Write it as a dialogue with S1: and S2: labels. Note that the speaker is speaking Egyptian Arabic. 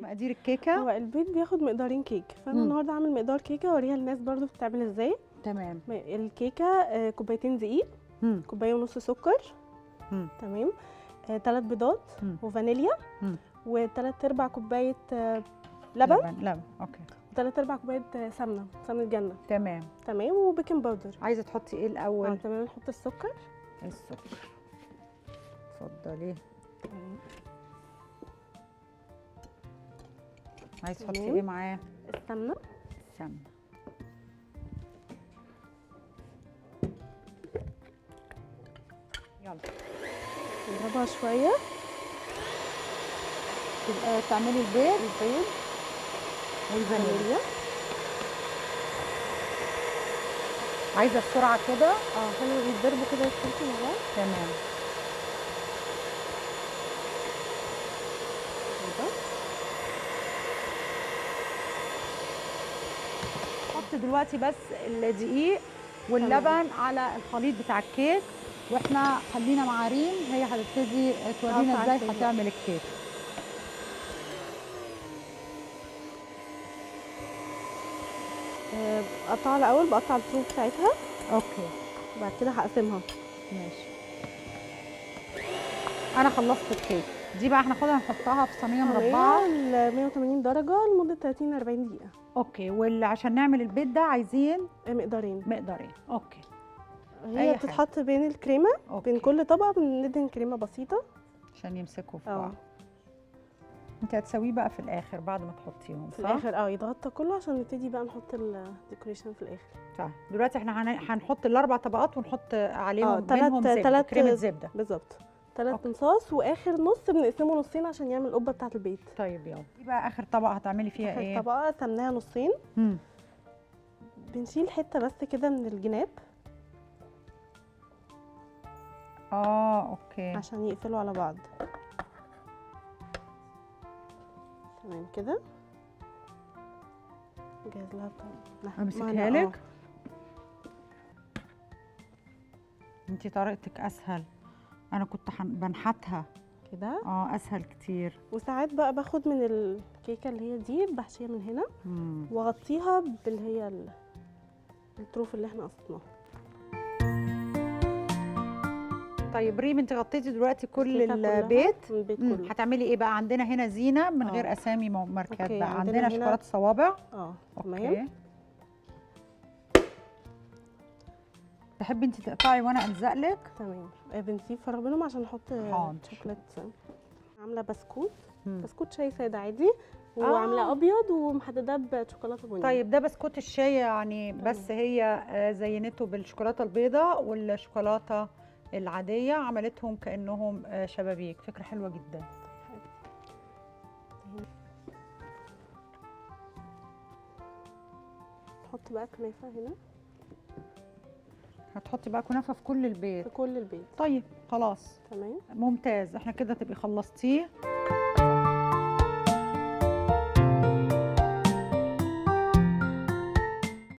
S1: مقادير الكيكه
S2: هو البيت بياخد مقدارين كيك فانا
S1: مم.
S2: النهارده هعمل مقدار كيكه اوريها للناس برضو بتتعمل ازاي
S1: تمام
S2: م- الكيكه آه، كوبايتين دقيق
S1: مم.
S2: كوبايه ونص سكر
S1: مم.
S2: تمام ثلاث بيضات
S1: مم.
S2: وفانيليا
S1: مم.
S2: وثلاث ارباع كوبايه آه، لبن
S1: لبن اوكي
S2: وثلاث ارباع كوبايه آه، سمنه سمنه جنه
S1: تمام
S2: تمام وبيكنج باودر
S1: عايزه تحطي ايه
S2: اه
S1: الاول
S2: تمام نحط السكر
S1: السكر اتفضلي عايزه تحطي
S2: تمام.
S1: ايه معاه
S2: السمنه
S1: السمنه يلا
S2: نضربها شويه
S1: تبقى تعملي البيض
S2: البيض
S1: والفانيليا
S2: فانيليا
S1: عايزه بسرعه كده
S2: اه خلوا يتضربوا كده يتخلطوا مع بعض
S1: تمام
S2: كده.
S1: حط دلوقتي بس الدقيق واللبن على الخليط بتاع الكيك واحنا خلينا مع ريم هي هتبتدي تورينا
S2: عارفة
S1: ازاي
S2: الكيك.
S1: هتعمل الكيك
S2: آه، بقطعها الاول بقطع الطروف بتاعتها
S1: اوكي
S2: وبعد كده هقسمها
S1: ماشي انا خلصت الكيك دي بقى هناخدها نحطها في صينيه مربعه
S2: ال 180 درجه لمده 30 40 دقيقه
S1: اوكي وعشان نعمل البيض ده عايزين
S2: آه، مقدارين
S1: مقدارين اوكي
S2: هي
S1: أي
S2: بتتحط بين الكريمه
S1: اوكي
S2: بين كل طبقه بندهن كريمه بسيطه
S1: عشان يمسكوا في
S2: اه
S1: بعض انت هتسويه بقى في الاخر بعد ما تحطيهم
S2: في
S1: صح؟
S2: الاخر اه يتغطى كله عشان نبتدي بقى نحط الديكوريشن في الاخر
S1: طيب دلوقتي احنا هن- هنحط الاربع طبقات ونحط عليهم
S2: اه
S1: بينهم
S2: تلات
S1: زبده
S2: تلات
S1: كريمه زبده
S2: بالظبط ثلاث
S1: أوكي.
S2: انصاص واخر نص بنقسمه نصين عشان يعمل القبه بتاعه البيت
S1: طيب يلا دي بقى اخر طبقه هتعملي فيها
S2: اخر
S1: ايه؟
S2: طبقه قسمناها نصين
S1: مم.
S2: بنشيل حته بس كده من الجناب
S1: اه اوكي
S2: عشان يقفلوا على بعض تمام كده جاهز لها طبعا
S1: امسكها لك انت طريقتك اسهل انا كنت حن- بنحتها
S2: كده
S1: اه اسهل كتير
S2: وساعات بقى باخد من الكيكه اللي هي دي بحشيها من هنا
S1: مم.
S2: واغطيها باللي هي ال- الطروف اللي احنا قصدناها
S1: طيب ريم انت غطيتي دلوقتي كل
S2: الكيكة كلها،
S1: البيت
S2: البيت
S1: مم.
S2: كله
S1: هتعملي ايه بقى عندنا هنا زينه من
S2: آه.
S1: غير اسامي مو- ماركات
S2: أوكي،
S1: بقى
S2: عندنا
S1: عندنا
S2: هنا-
S1: شوكولاته صوابع
S2: اه تمام
S1: اوكي تحبي انت تقطعي وانا الزق لك
S2: تمام آه، بنسيب فراغ بينهم عشان نحط آه،
S1: حاضر.
S2: شوكولات عامله بسكوت
S1: مم.
S2: بسكوت شاي ساده عادي وعاملاه
S1: آه.
S2: ابيض ومحدداه بشوكولاته بني
S1: طيب ده بسكوت الشاي يعني بس هي آه، زينته بالشوكولاته البيضاء والشوكولاته العاديه عملتهم كانهم آه، شبابيك فكره حلوه جدا
S2: نحط بقى كنافه هنا
S1: هتحطي بقى كنافه في كل البيت
S2: في كل البيت
S1: طيب خلاص
S2: تمام
S1: ممتاز احنا كده تبقي خلصتيه